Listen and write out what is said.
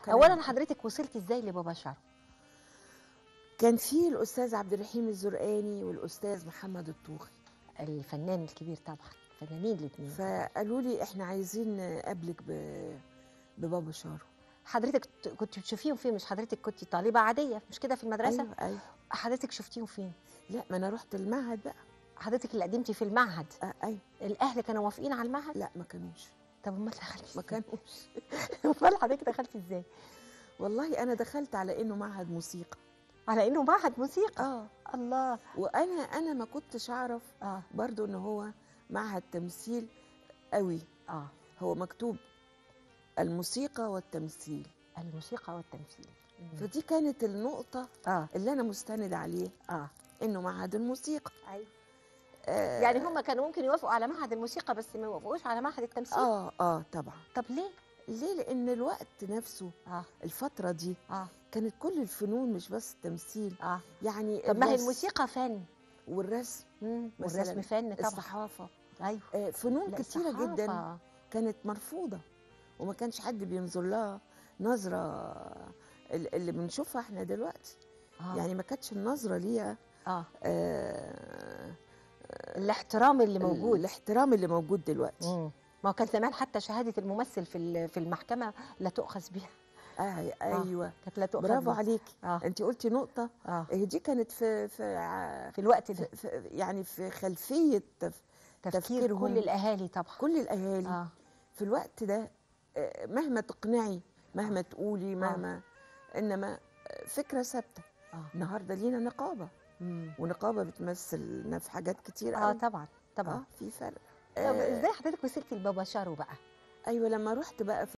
كلام. اولا حضرتك وصلتي ازاي لبابا شارو كان في الاستاذ عبد الرحيم الزرقاني والاستاذ محمد الطوخي الفنان الكبير طبعا فنانين الاثنين فقالوا لي احنا عايزين نقابلك ب- ببابا شارو حضرتك ت- كنت بتشوفيهم فين مش حضرتك كنت طالبه عاديه مش كده في المدرسه ايوه ايوه حضرتك شفتيهم فين لا ما انا رحت المعهد بقى حضرتك اللي قدمتي في المعهد آه ايوه الاهل كانوا موافقين على المعهد لا ما كانوش طب امال دخلتي ما إزاي؟ كانوش امال حضرتك دخلتي ازاي والله انا دخلت على انه معهد موسيقى على انه معهد موسيقى اه الله وانا انا ما كنتش اعرف اه برضو ان هو معهد تمثيل قوي اه هو مكتوب الموسيقى والتمثيل الموسيقى والتمثيل مم. فدي كانت النقطة اه اللي أنا مستند عليه اه إنه معهد الموسيقى ايوه آه يعني هم كانوا ممكن يوافقوا على معهد الموسيقى بس ما يوافقوش على معهد التمثيل آه آه طبعا طب ليه ليه؟ لأن الوقت نفسه اه الفترة دي اه كانت كل الفنون مش بس التمثيل اه يعني طب ما هي الرسم الموسيقى فن والرسم مم. مثلاً والرسم فن طبعا الصحافة ايوه آه فنون لا، كتيرة الصحافة. جدا كانت مرفوضة وما كانش حد بينظر لها نظرة ال- اللي بنشوفها احنا دلوقتي آه. يعني ما كانتش النظرة ليها اه آه الاحترام اللي موجود الاحترام اللي موجود دلوقتي مم. ما هو كان زمان حتى شهاده الممثل في ال- في المحكمه لا تؤخذ بها آه ايوه كانت لا تؤخذ برافو بها. عليكي اه انت قلتي نقطه اه هي دي كانت في في ع- في الوقت ده في في يعني في خلفيه تف تفكير تفكيرهم. كل الاهالي طبعا كل الاهالي اه في الوقت ده آه، مهما تقنعي مهما تقولي مهما انما آه، فكره ثابته اه النهارده لينا نقابه مم. ونقابه بتمثلنا في حاجات كتير اه قوي طبعا طبعا اه في فرق طب آه ازاي حضرتك وصلتي لبابا شارو بقى ايوه لما رحت بقى